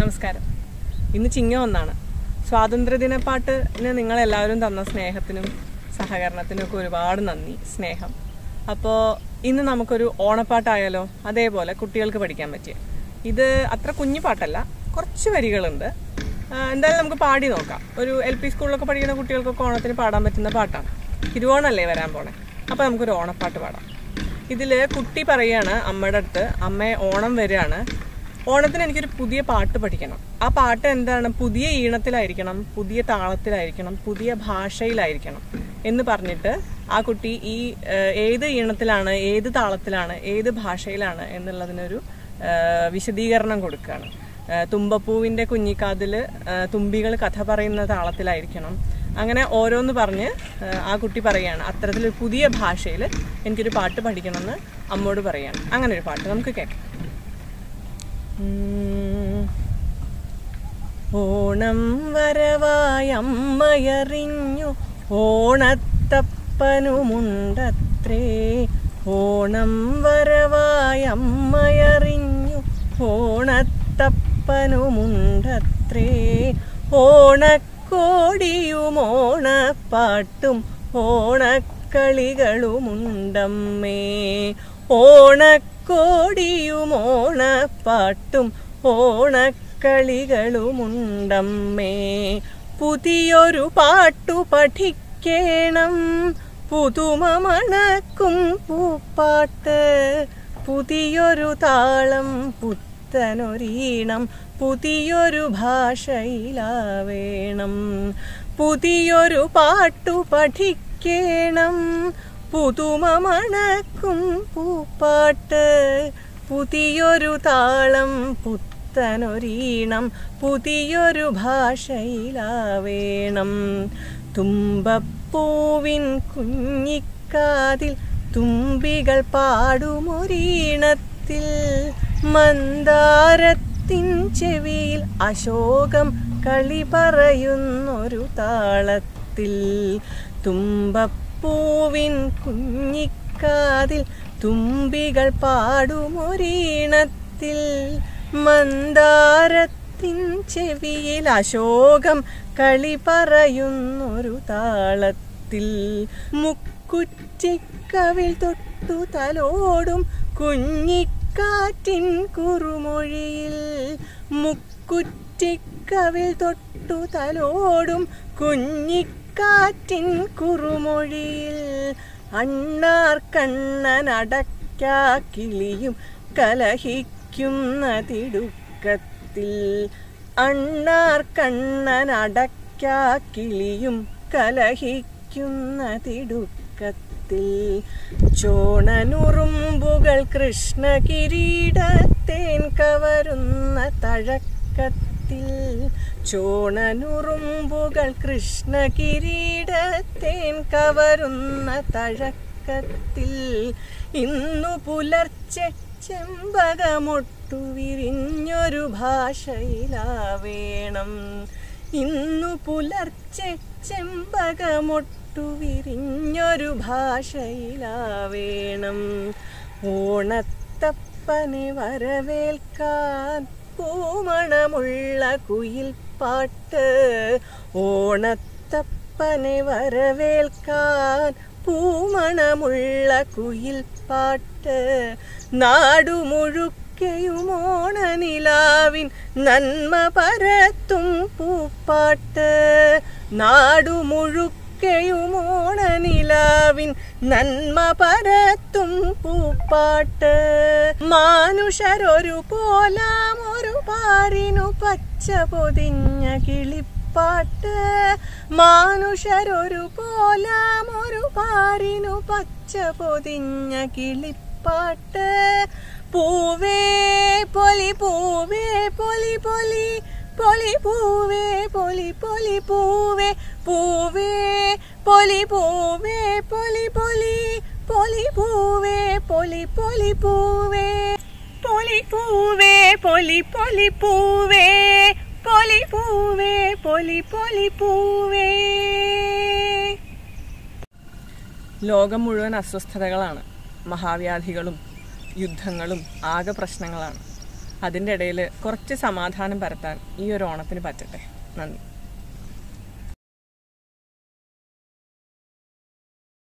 നമസ്കാരം ഇന്ന് ചിങ്ങം ഒന്നാണ് സ്വാതന്ത്ര്യദിന പാട്ടിന് നിങ്ങളെല്ലാവരും തന്ന സ്നേഹത്തിനും സഹകരണത്തിനും ഒക്കെ ഒരുപാട് നന്ദി സ്നേഹം അപ്പോൾ ഇന്ന് നമുക്കൊരു ഓണപ്പാട്ടായാലോ അതേപോലെ കുട്ടികൾക്ക് പഠിക്കാൻ പറ്റിയ ഇത് അത്ര കുഞ്ഞു പാട്ടല്ല കുറച്ച് വരികളുണ്ട് ആ, എന്തായാലും നമുക്ക് പാടി നോക്കാം ഒരു എൽ പി സ്കൂളിലൊക്കെ പഠിക്കുന്ന കുട്ടികൾക്കൊക്കെ ഓണത്തിന് പാടാൻ പറ്റുന്ന പാട്ടാണ് തിരുവോണമല്ലേ വരാൻ പോണേ അപ്പോൾ നമുക്കൊരു ഓണപ്പാട്ട് പാടാം ഇതിൽ കുട്ടി പറയാണ് അമ്മയുടെ അടുത്ത് അമ്മ ഓണം വരികയാണ് ഓണത്തിന് എനിക്കൊരു പുതിയ പാട്ട് പഠിക്കണം ആ പാട്ട് എന്താണ് പുതിയ ഈണത്തിലായിരിക്കണം പുതിയ താളത്തിലായിരിക്കണം പുതിയ ഭാഷയിലായിരിക്കണം എന്ന് പറഞ്ഞിട്ട് ആ കുട്ടി ഈ ഏഹ്, ഏത് ഈണത്തിലാണ് ഏത് താളത്തിലാണ് ഏത് ഭാഷയിലാണ് എന്നുള്ളതിനൊരു ഏഹ്, വിശദീകരണം കൊടുക്കുകയാണ് ഏഹ്, തുമ്പപ്പൂവിന്റെ കുഞ്ഞിക്കാതില് തുമ്പികൾ കഥ പറയുന്ന താളത്തിലായിരിക്കണം അങ്ങനെ ഓരോന്ന് പറഞ്ഞ് ഏഹ്, ആ കുട്ടി പറയാണ് അത്തരത്തിലൊരു പുതിയ ഭാഷയിൽ എനിക്കൊരു പാട്ട് പഠിക്കണമെന്ന് അമ്മോട് പറയാണ് അങ്ങനെ ഒരു പാട്ട് നമുക്ക് കേൾക്കാം ഉം. ഓണം വരവായമ്മയറിഞ്ഞു ഓണത്തപ്പനുമുണ്ടത്രേ ഓണം വരവായമ്മയറിഞ്ഞു ഓണത്തപ്പനുമുണ്ടത്രേ ഓണക്കോടിയും ഓണപ്പാട്ടും ഓണക്കളികളുമുണ്ടമ്മേ ഓണക്കോടിയും ഓണപ്പാട്ടും ഓണക്കളികളുമുണ്ടമ്മേ പുതിയൊരു പാട്ടു പഠിക്കേണം പുതുമ മണക്കും പൂപ്പാട്ട് പുതിയൊരു താളം പുത്തനൊരീണം പുതിയൊരു ഭാഷയിലാവേണം പുതിയൊരു പാട്ടു പഠിക്കേണം പുതുമ മണക്കും പൂപ്പാട്ട് പുതിയൊരു താളം പുത്തനൊരീണം പുതിയൊരു ഭാഷയിലാവേണം തുമ്പപ്പൂവിൻ കുഞ്ഞിക്കാതിൽ തുമ്പികൾ പാടുമൊരീണത്തിൽ മന്ദാരത്തിൻ ചെവിയിൽ അശോകം കളി പറയുന്നൊരു താളത്തിൽ തുമ്പപ്പൂവിൻ കുഞ്ഞിക്കാതിൽ തുമ്പികൾ പാടുമൊരീണത്തിൽ മന്ദാരത്തിൻ ചെവിയിൽ അശോകം കളി പറയുന്നൊരു താളത്തിൽ മുക്കുറ്റിക്കവിൽ തൊട്ടു തലോടും കുഞ്ഞിക്കാറ്റിൻ കുറുമൊഴിയിൽ മുക്കുറ്റിക്കവിൽ തൊട്ടു തലോടും കുഞ്ഞിക്കാറ്റിൻ കുറുമൊഴിയിൽ അണ്ണാർ കണ്ണനടക്കാ കിളിയും കലഹിക്കുന്ന തിടുക്കത്തിൽ അണ്ണാർ കണ്ണനടക്കാ കിളിയും കലഹിക്കുന്ന തിടുക്കത്തിൽ ചോണനുറുമ്പുകൾ കൃഷ്ണ കിരീടത്തേൻ കവരുന്ന തഴക്കത്തിൽ ചോണനുറുമ്പുകൾ കൃഷ്ണ കിരീടത്തേൻ കവരുന്ന തഴക്കത്തിൽ ഇന്നു പുലർച്ചെ ചെമ്പകമൊട്ടു വിരിഞ്ഞൊരു ഭാഷയിലാവേണം ഇന്നു പുലർച്ചെ ചെമ്പകമൊട്ടു വിരിഞ്ഞൊരു ഭാഷയിലാവേണം ഓണത്തപ്പനെ വരവേൽക്കാൻ പൂമണമുള്ള കുയിൽ പാട്ട് ഓണത്തപ്പനെ വരവേൽക്കാൻ പൂമണമുള്ള കുയിൽ പാട്ട് നാടുമുഴുക്കയും ഓണനിലാവിൻ നന്മ പരത്തും പൂപ്പാട്ട് നാടുമുഴുക്കയും ഓണനിലാവിൻ നന്മ പരത്തും പൂപ്പാട്ട് മാനുഷരൊരു പോലാം ഒരു പാരിനു പച്ച പൊതിഞ്ഞ കിളിപ്പാട്ട് മാനുഷരൊരു പോലാം ഒരു പാരിനു പച്ച പൊതിഞ്ഞ കിളിപ്പാട്ട് പൂവേ പൊലി പൂവേ പൊലി പൊലി പൊലി പൂവേ പൊലി പൊലി പൂവേ പൂവേ പൊലി പൂവേ പൊലി പൊലി പൊലി പൂവേ പൊലി പൊലി പൂവേ പൊലി പൂവേ പൊലി പൊലി പൂവേ പൊലി പൂവേ പൊലി പൊലി പൂവേ ലോകം മുഴുവൻ അസ്വസ്ഥതകളാണ് മഹാവ്യാധികളും യുദ്ധങ്ങളും ആകെ പ്രശ്നങ്ങളാണ് അതിൻ്റെ ഇടയിൽ കുറച്ച് സമാധാനം പരത്താൻ ഈ ഒരു ഓണത്തിന് പറ്റട്ടെ നന്ദി